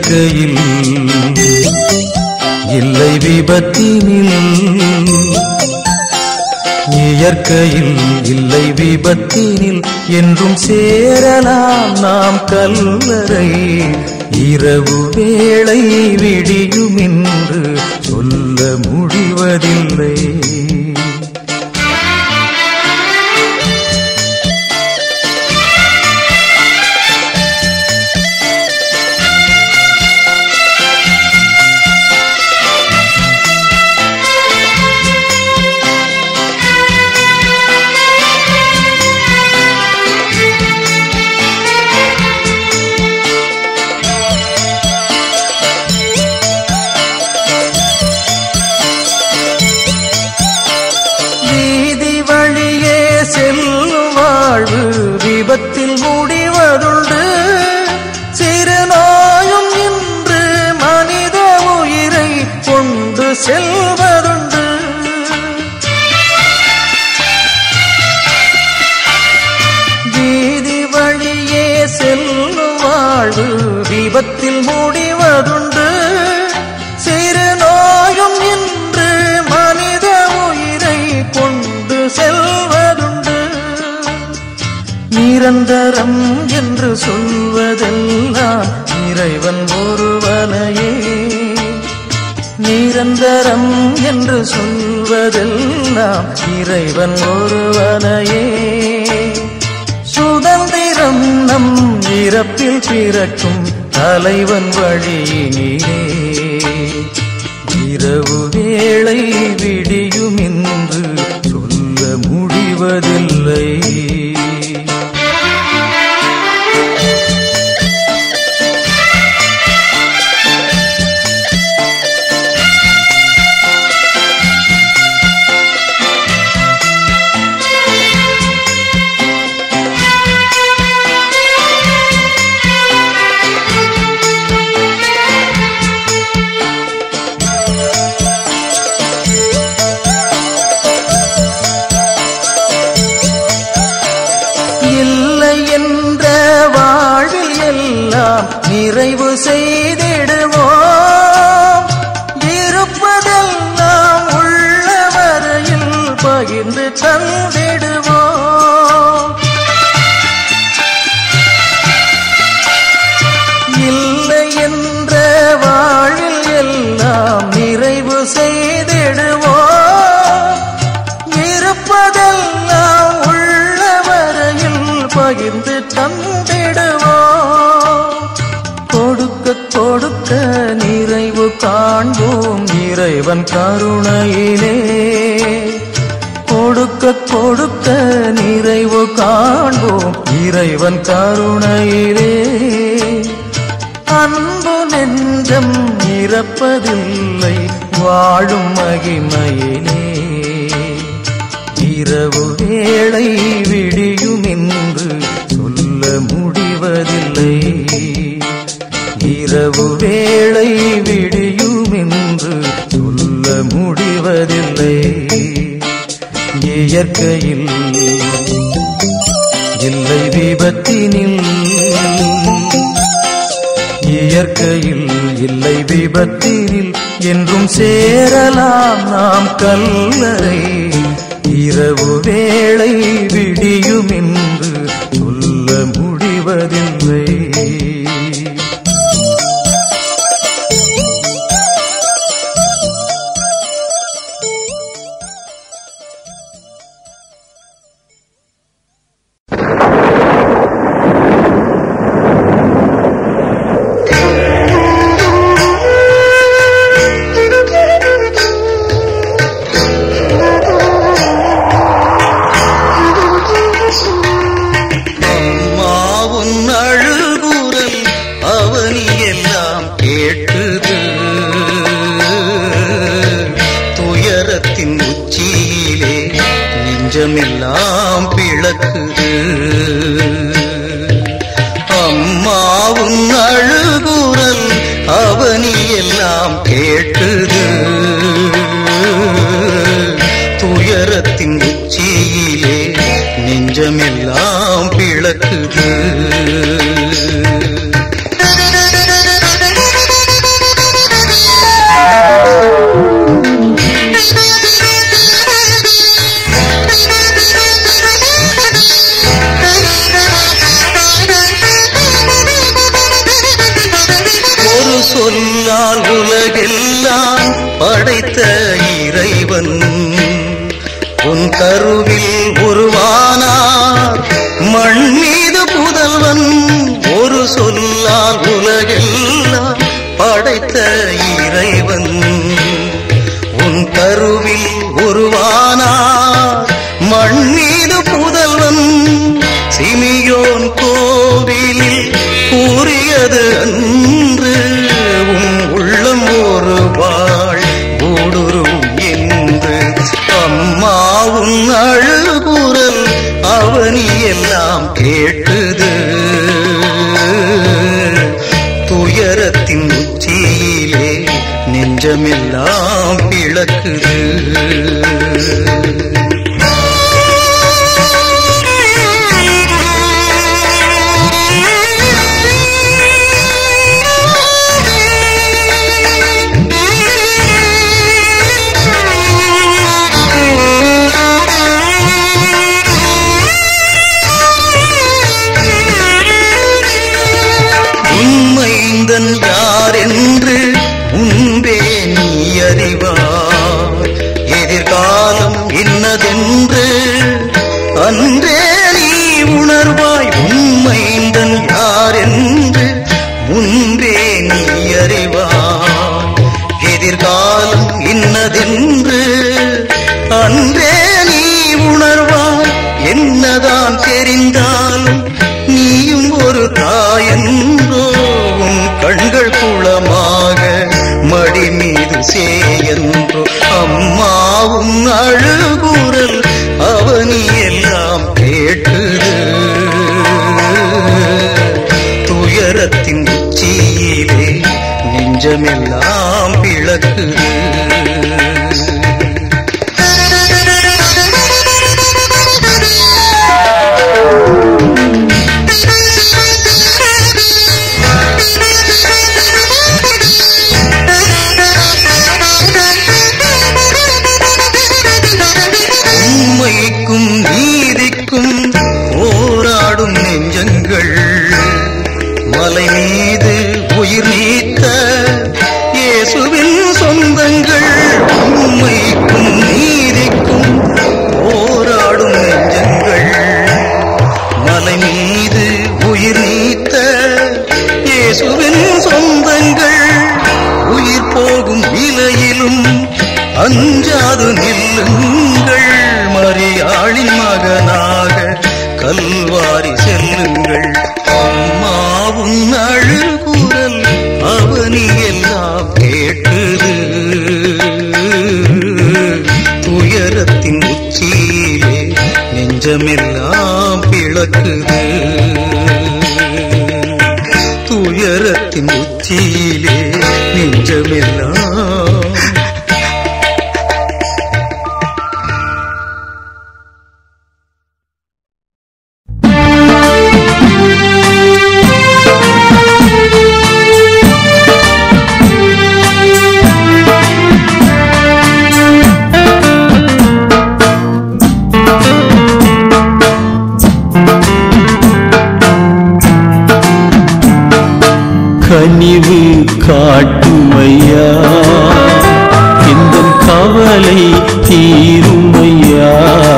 இயற்கையில் இல்லை விபத்தினில் இயற்கையில் இல்லை விபத்தினில் என்றும் சேரலாம் நாம் கல்லறை இரவு வேளை விடியும் என்று சொல்ல முடிவதில்லை வீதி வழியே செல்லும் வாழ்வு விபத்தில் முடிவதுண்டு சிறு நோயும் இன்று மனித உயிரை கொண்டு செல்வதுண்டு வீதி வழியே செல்லும் வாழ்வு விபத்தில் முடிவதுண்டு சிறு நோயும் இன்று மனித உயிரை கொண்டு செல்வதுண்டு நிரந்தரம் என்று சொல்வதெல்லாம் இறைவன் ஒருவனையே நிரந்தரம் என்று சொல்வதெல்லாம் இறைவன் ஒருவனையே சுதந்திரம் நம் இறப்பில் பிறக்கும் தலைவன் வழியினிலே இரவு வேளை விடியும் என்று சொல்ல முடிவதில்லை இல்லை என்ற வாழ்வில் எல்லாம் நிறைவு செய்திடுவோம் இருப்பதெல்லாம் உள்ள வரையில் பகிர்ந்து தந்திடுவோம் இல்லை என்ற வாழ்வில் எல்லாம் நிறைவு செய்திடுவோம் இருப்பதெல்லாம் உள்ள வரையில் பகிர்ந்து தந்திடுவோம் கொடுக்க கொடுக்க நிறைவு காண்போம் இறைவன் கருணையிலே கொடுக்க கொடுக்க நிறைவு காண்போம் இறைவன் கருணையிலே அன்பு நெஞ்சம் இறப்பதில்லை வாழும் மகிமையிலே இரவு வேளை விடியும் என்று சொல்ல முடிவதில்லை இரவு வேளை விடியும் என்று சொல்ல முடிவதில்லை இயற்கையில் இல்லை விபத்தினில் இயற்கையில் இல்லை விபத்தினில் என்றும் சேரலாம் நாம் கல்லறை இரவு வேளை விடியும் என்று சொல்ல முடிவதில்லை அம்மாவுன் அழுகுரல் அவனி எல்லாம் கேட்டுது துயரத்தின் உச்சியிலே நெஞ்சமெல்லாம் பிளக்குது அம்மாவுன் அழுகுரல் அவனி எல்லாம் கேட்டுது துயரத்தின் உச்சியிலே நெஞ்சமெல்லாம் பிளக்குது உலகெல்லாம் படைத்த இறைவன் உன் கருவில் உருவானார் மண் மீது புதல்வன் ஒரு சொல்லால் உலகெல்லாம் படைத்த இறைவன் உன் கருவில் உருவானார் மண் மீது புதல்வன் சிமியோன் கோவிலில் கூறியது அன்று உன் உள்ளம் ஒரு வாழ் ஊடுருவும் என்று அம்மாவும் அழுகுரல் அவனி எல்லாம் கேட்டது துயரத்தின் உச்சியிலே நெஞ்சமெல்லாம் பிளக்குது உண்மைந்தன் யார் என்று முன்பே நீ அறிவாய் எதிர்காலம் இன்னதென்று அன்றே நீ உணர்வாய் உண்மைந்தன் யார் என்று முன்பே நீ அறிவாய் எதிர்காலம் இன்னதென்று அன்றே நீ உணர்வாய் என்னதான் தெரிந்தாலும் நீயும் ஒரு தாயன்றோ உன் கண்கள் குளமாக மடி மீது சேயன்றோ அம்மாவும் அழுகுரல் அவனி எல்லாம் கேட்டது துயரத்தின் உச்சியிலே நெஞ்சமெல்லாம் பிளக்குது உண்மைக்கும் நீதிக்கும் போராடும் நெஞ்சங்கள் மலை மீது உயிர் நீத்த இயேசுவின் சொந்தங்கள் உண்மைக்கும் நீதிக்கும் போராடும் நெஞ்சங்கள் மலை மீது உயிர் நீத்த இயேசுவின் சொந்தங்கள் உயிர் போகும் விலையிலும் அஞ்சாது நில்லுங்கள் மரியாளின் மகனாக கல்வாரி செல்லுங்கள் அம்மாவும் அழுகுரல் அவனி எல்லாம் கேட்டது துயரத்தின் உச்சியிலே நெஞ்சமெல்லாம் பிளக்குது துயரத்தின் உச்சியிலே நெஞ்சமெல்லாம் கனிவு காட்டுமையா இந்த கவலை தீருமையா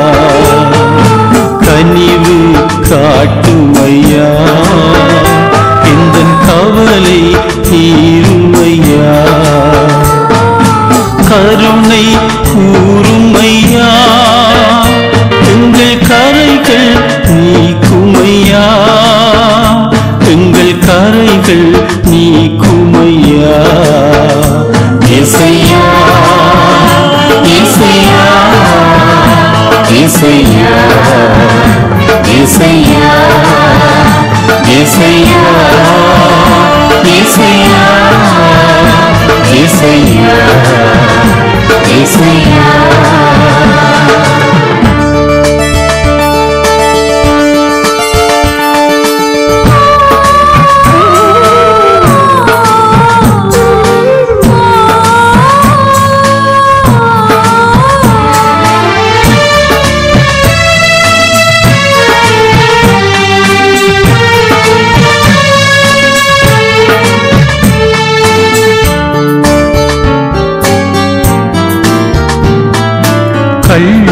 கனிவு காட்டுமையா இந்த கவலை தீருமையா கருணை கூறுமையா எங்கள் கரைகள் நீக்குமையா எங்கள் கரைகள் நீக்குமையா இசையா இசையா இசையா இசையா இசையா இசையா இசையா இசையா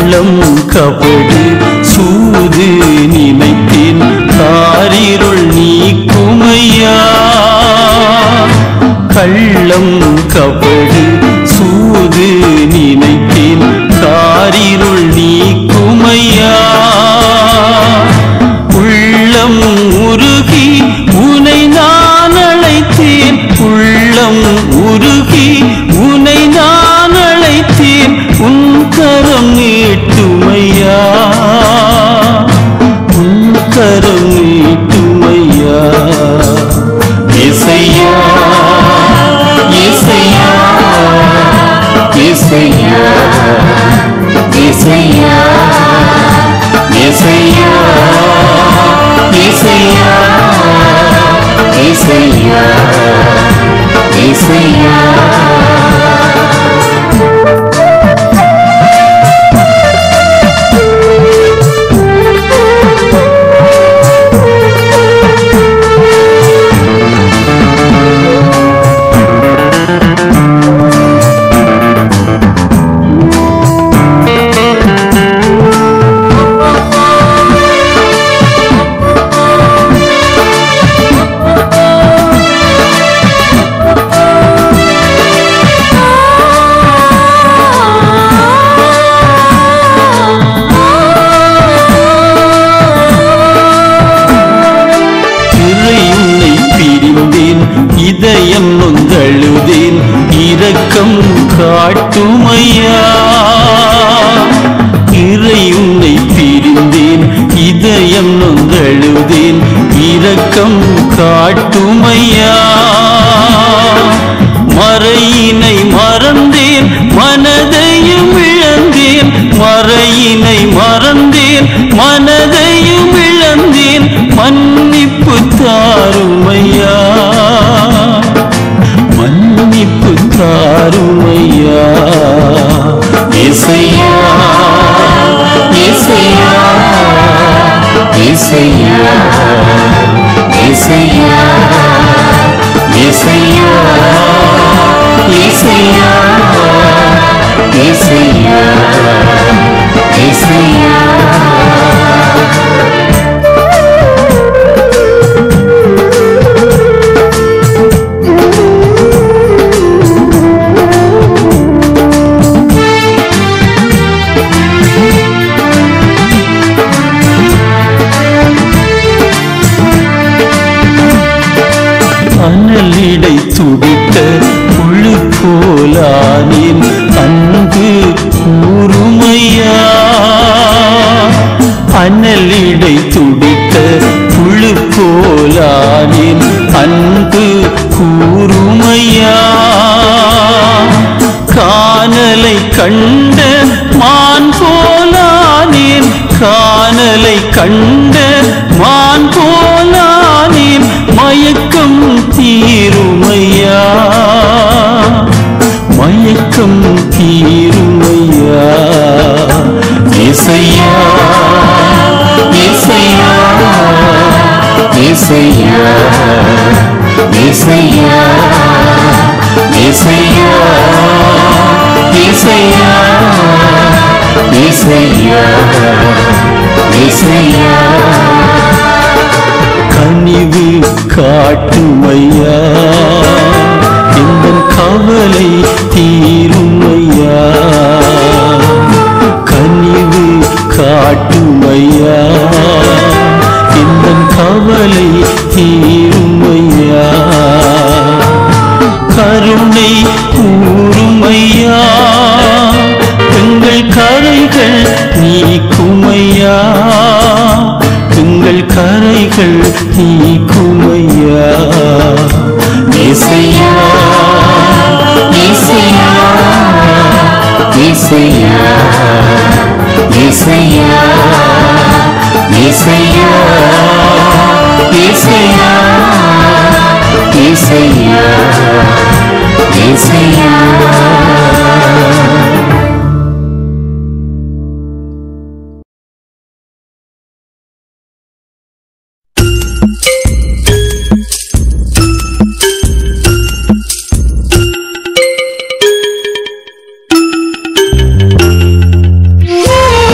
கள்ளம் கபடு சூது நினைத்தேன் காரிருள் நீக்குமையா கள்ளம் கபடு சூது நினைத்தேன் காரிருள் நீக்குமையா உள்ளம் உருகி உனை நான் அழைத்தேன் உள்ளம் உருகி உனை நான் அழைத்தேன் உன் கரம் நீட்டுமையா உன் கரம் நீட்டுமையா இசையா இசையா இசையா இசையா இசையா இசையா இசையா இசையா திரை உன்னை பிரிந்தேன் இதயம் நொந்தழுதேன் இரக்கம் காட்டுமையா திரை உன்னை பிரிந்தேன் இதயம் நொந்தழுதேன் இரக்கம் காட்டுமையா மறையினை மறந்தேன் மனதையும் இழந்தேன் மறையினை மறந்தேன் மனதையும் இழந்தேன் மன்னிப்பு தாருமையா மன்னிப்பு தாருமையா இசையா இசையா இசையா இசையா இசையா இசையா இசையா இசையா அனலிடை துடித்த புழு போலானேன் அன்பு கூறுமையா அனலிடை துடித்த புழு போலானேன் அன்பு கூறுமையா காணலை கண்ட மான் போலானேன் காணலை கண்ட மான் போலானேன் மயக்கம் தீருமையா மயக்கம் தீருமையா இசையா இசையா இசையா இசையா இசையா இசையா இசையா இசையா கனிவு காட்டுமையா இந்த கவலை தீருமையா கனிவு காட்டுமையா இந்த கவலை தீருமையா கருணை கூறுமையா எங்கள் கரைகள் நீக்குமையா எங்கள் கரைகள் நீக்குமையா இசையா இசையா இசையா இசையா இசையா இசையா இசையா இசையா ஆ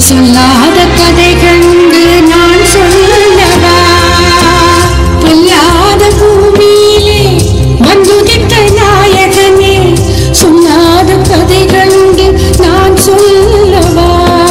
சொல்லாத கதை கண்டு நான் சொல்லவா பொல்லாத பூமியிலே வந்துதித்த நாயகனே சொல்லாத கதை கண்டு நான் சொல்லவா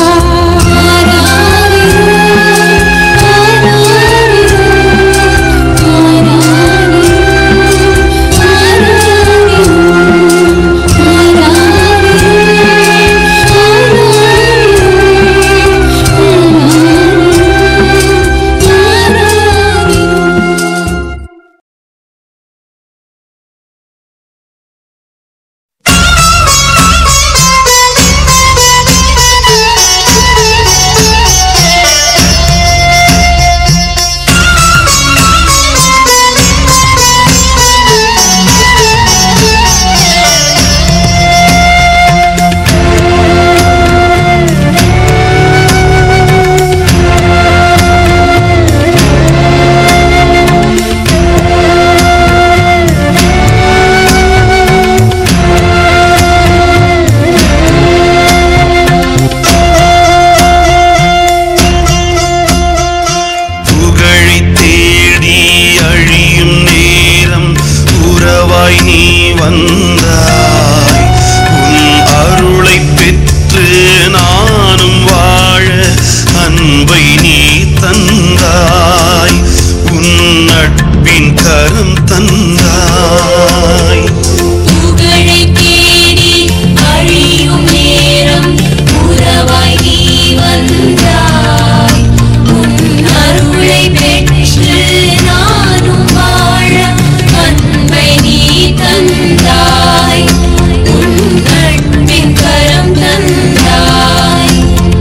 புகழை தேடி அழியும் நேரம் உறவாய் நீ வந்தாய் உன் அருளை பெற்று நானும் வாழ அன்பை நீ தந்தாய் உன் நட்பின் கரம் தந்தாய் புகழை தேடி அழியும் நேரம் உறவாய் நீ வந்தாய் உன் அருளை பெற்று நானும் வாழ அன்பை நீ தந்தாய் உன் நட்பின் கரம் தந்தாய்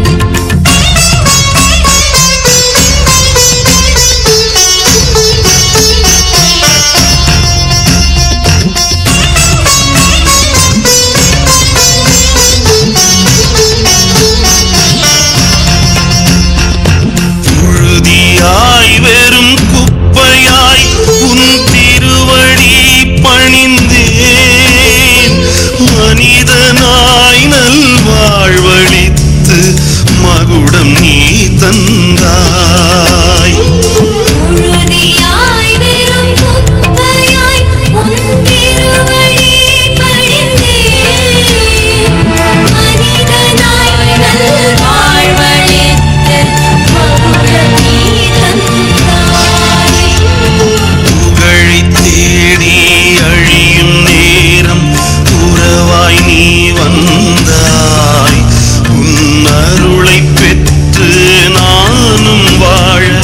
புழுதியாய் வெறும் குப்பையாய் உன் திருவடி பணிந்தேன் மனிதனாய் நல்வாழ்வழித்து மகுடம் நீ தந்தாய் உறுதியாய் வெறும் குப்பையாய் உன் திருவடி பணிந்தேன். மனிதனாய் நல்வாழ்வளித்து மகுடம் நீ தந்தாய். புகழை தேடி அழியும் நேரம் உறவாய் நீ வந்தாய் உன் அருளை பெற்று நானும் வாழ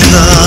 நீதான்